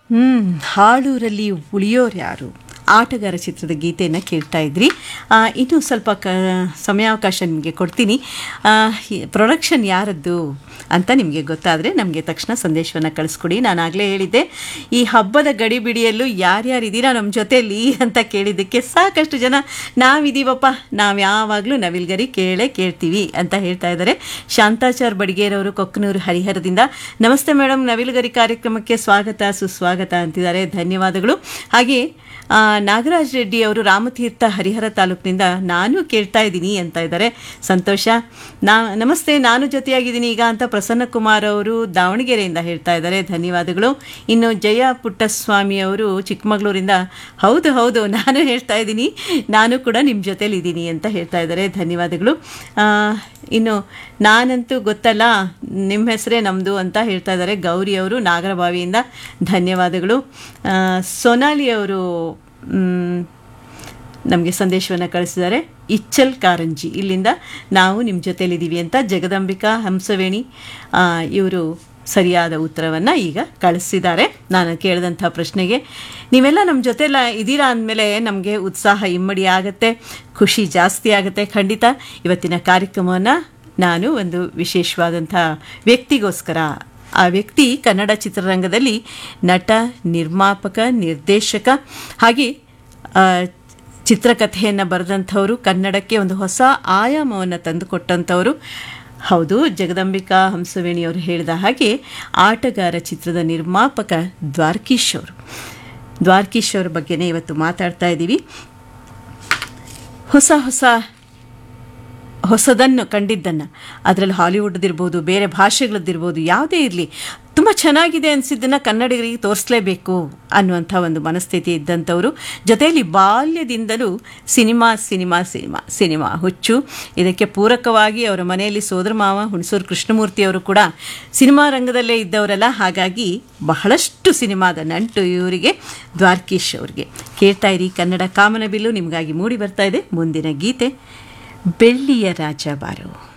ಹ್ಮ್ ಹಾಡೂರಲ್ಲಿ ಉಳಿಯೋರು ಯಾರು ಆಟಗಾರ ಚಿತ್ರದ ಗೀತೆಯನ್ನು ಕೇಳ್ತಾ ಇದ್ರಿ ಆ, ಇನ್ನೂ ಸ್ವಲ್ಪ ಕ ಸಮಯಾವಕಾಶ ನಿಮಗೆ ಕೊಡ್ತೀನಿ ಪ್ರೊಡಕ್ಷನ್ ಯಾರದ್ದು ಅಂತ ನಿಮಗೆ ಗೊತ್ತಾದರೆ ನಮಗೆ ತಕ್ಷಣ ಸಂದೇಶವನ್ನು ಕಳಿಸ್ಕೊಡಿ ನಾನು ಆಗಲೇ ಹೇಳಿದ್ದೆ ಈ ಹಬ್ಬದ ಗಡಿಬಿಡಿಯಲ್ಲೂ ಯಾರ್ಯಾರಿದ್ದೀರಾ ನಮ್ಮ ಜೊತೆಯಲ್ಲಿ ಅಂತ ಕೇಳಿದ್ದಕ್ಕೆ ಸಾಕಷ್ಟು ಜನ ನಾವಿದ್ದೀವಪ್ಪ ನಾವು ಯಾವಾಗಲೂ ನವಿಲ್ಗರಿ ಕೇಳೇ ಕೇಳ್ತೀವಿ ಅಂತ ಹೇಳ್ತಾ ಇದ್ದಾರೆ ಶಾಂತಾಚಾರ್ ಬಡಿಗೇರವರು ಕೊಕ್ಕನೂರು ಹರಿಹರದಿಂದ ನಮಸ್ತೆ ಮೇಡಮ್ ನವಿಲುಗರಿ ಕಾರ್ಯಕ್ರಮಕ್ಕೆ ಸ್ವಾಗತ ಸುಸ್ವಾಗತ ಅಂತಿದ್ದಾರೆ ಧನ್ಯವಾದಗಳು ಹಾಗೆ ಆ, ನಾಗರಾಜ್ ರೆಡ್ಡಿ ಅವರು ರಾಮತೀರ್ಥ ಹರಿಹರ ತಾಲೂಕಿನಿಂದ ನಾನು ಕೇಳ್ತಾ ಇದ್ದೀನಿ ಅಂತ ಇದ್ದಾರೆ ಸಂತೋಷ ನಾ ನಮಸ್ತೆ ನಾನು ಜೊತೆಯಾಗಿದ್ದೀನಿ ಈಗ ಅಂತ ಪ್ರಸನ್ನ ಕುಮಾರ್ ಅವರು ದಾವಣಗೆರೆಯಿಂದ ಹೇಳ್ತಾ ಇದ್ದಾರೆ ಧನ್ಯವಾದಗಳು ಇನ್ನು ಜಯ ಪುಟ್ಟಸ್ವಾಮಿ ಅವರು ಚಿಕ್ಕಮಗಳೂರಿಂದ ಹೌದು ಹೌದು ನಾನು ಹೇಳ್ತಾ ಇದ್ದೀನಿ ನಾನು ಕೂಡ ನಿಮ್ಮ ಜೊತೆಲಿ ಇದ್ದೀನಿ ಅಂತ ಹೇಳ್ತಾ ಇದ್ದಾರೆ ಧನ್ಯವಾದಗಳು ಆ, ಇನ್ನು ನಾನಂತೂ ಗೊತ್ತಲ್ಲ ನಿಮ್ಮ ಹೆಸರೇ ನಮ್ಮದು ಅಂತ ಹೇಳ್ತಾ ಇದ್ದಾರೆ ಗೌರಿ ಅವರು ನಾಗರಬಾವಿಯಿಂದ ಧನ್ಯವಾದಗಳು ಆ, ಸೊನಾಲಿ ಅವರು ನಮಗೆ ಸಂದೇಶವನ್ನು ಕಳಿಸಿದ್ದಾರೆ ಇಚ್ಚಲ್ ಕಾರಂಜಿ ಇಲ್ಲಿಂದ ನಾವು ನಿಮ್ಮ ಜೊತೆಲಿದ್ದೀವಿ ಅಂತ ಜಗದಂಬಿಕಾ ಹಂಸವೇಣಿ ಇವರು ಸರಿಯಾದ ಉತ್ತರವನ್ನು ಈಗ ಕಳಿಸಿದ್ದಾರೆ ನಾನು ಕೇಳಿದಂಥ ಪ್ರಶ್ನೆಗೆ ನೀವೆಲ್ಲ ನಮ್ಮ ಜೊತೆಲ್ಲ ಇದ್ದೀರಾ ಅಂದಮೇಲೆ ನಮಗೆ ಉತ್ಸಾಹ ಇಮ್ಮಡಿ ಆಗುತ್ತೆ ಖುಷಿ ಜಾಸ್ತಿ ಆಗುತ್ತೆ ಖಂಡಿತ ಇವತ್ತಿನ ಕಾರ್ಯಕ್ರಮವನ್ನು ನಾನು ಒಂದು ವಿಶೇಷವಾದಂಥ ವ್ಯಕ್ತಿಗೋಸ್ಕರ ಆ ವ್ಯಕ್ತಿ ಕನ್ನಡ ಚಿತ್ರರಂಗದಲ್ಲಿ ನಟ ನಿರ್ಮಾಪಕ ನಿರ್ದೇಶಕ ಹಾಗೆ ಆ, ಚಿತ್ರಕಥೆಯನ್ನು ಬರೆದಂಥವರು ಕನ್ನಡಕ್ಕೆ ಒಂದು ಹೊಸ ಆಯಾಮವನ್ನು ತಂದುಕೊಟ್ಟಂಥವರು ಹೌದು ಜಗದಂಬಿಕಾ ಹಂಸವೇಣಿ ಅವರು ಹೇಳಿದ ಹಾಗೆ ಆಟಗಾರ ಚಿತ್ರದ ನಿರ್ಮಾಪಕ ದ್ವಾರ್ಕೀಶ್ ಅವರು ದ್ವಾರ್ಕೀಶ್ ಅವ್ರ ಬಗ್ಗೆನೇ ಇವತ್ತು ಮಾತಾಡ್ತಾ ಇದ್ದೀವಿ ಹೊಸ ಹೊಸ ಹೊಸದನ್ನು ಕಂಡಿದ್ದನ್ನು ಅದರಲ್ಲಿ ಹಾಲಿವುಡ್ದಿರ್ಬೋದು ಬೇರೆ ಭಾಷೆಗಳದ್ದಿರ್ಬೋದು ಯಾವುದೇ ಇರಲಿ ತುಂಬ ಚೆನ್ನಾಗಿದೆ ಅನಿಸಿದ್ದನ್ನು ಕನ್ನಡಿಗರಿಗೆ ತೋರಿಸಲೇಬೇಕು ಅನ್ನುವಂಥ ಒಂದು ಮನಸ್ಥಿತಿ ಇದ್ದಂಥವರು ಜೊತೆಯಲ್ಲಿ ಬಾಲ್ಯದಿಂದಲೂ ಸಿನಿಮಾ ಸಿನಿಮಾ ಸಿನಿಮಾ ಸಿನಿಮಾ ಹುಚ್ಚು ಇದಕ್ಕೆ ಪೂರಕವಾಗಿ ಅವರ ಮನೆಯಲ್ಲಿ ಸೋದರ ಮಾವ ಹುಣಸೂರು ಕೃಷ್ಣಮೂರ್ತಿ ಅವರು ಕೂಡ ಸಿನಿಮಾ ರಂಗದಲ್ಲೇ ಇದ್ದವರಲ್ಲ ಹಾಗಾಗಿ ಬಹಳಷ್ಟು ಸಿನಿಮಾದ ನಂಟು ಇವರಿಗೆ ದ್ವಾರ್ಕೀಶ್ ಅವರಿಗೆ ಕೇಳ್ತಾ ಇರಿ ಕನ್ನಡ ಕಾಮನಬಿಲ್ಲು ನಿಮಗಾಗಿ ಮೂಡಿ ಬರ್ತಾ ಇದೆ ಮುಂದಿನ ಗೀತೆ ಬೆಳ್ಳಿಯ ರಾಜ ಬಾರು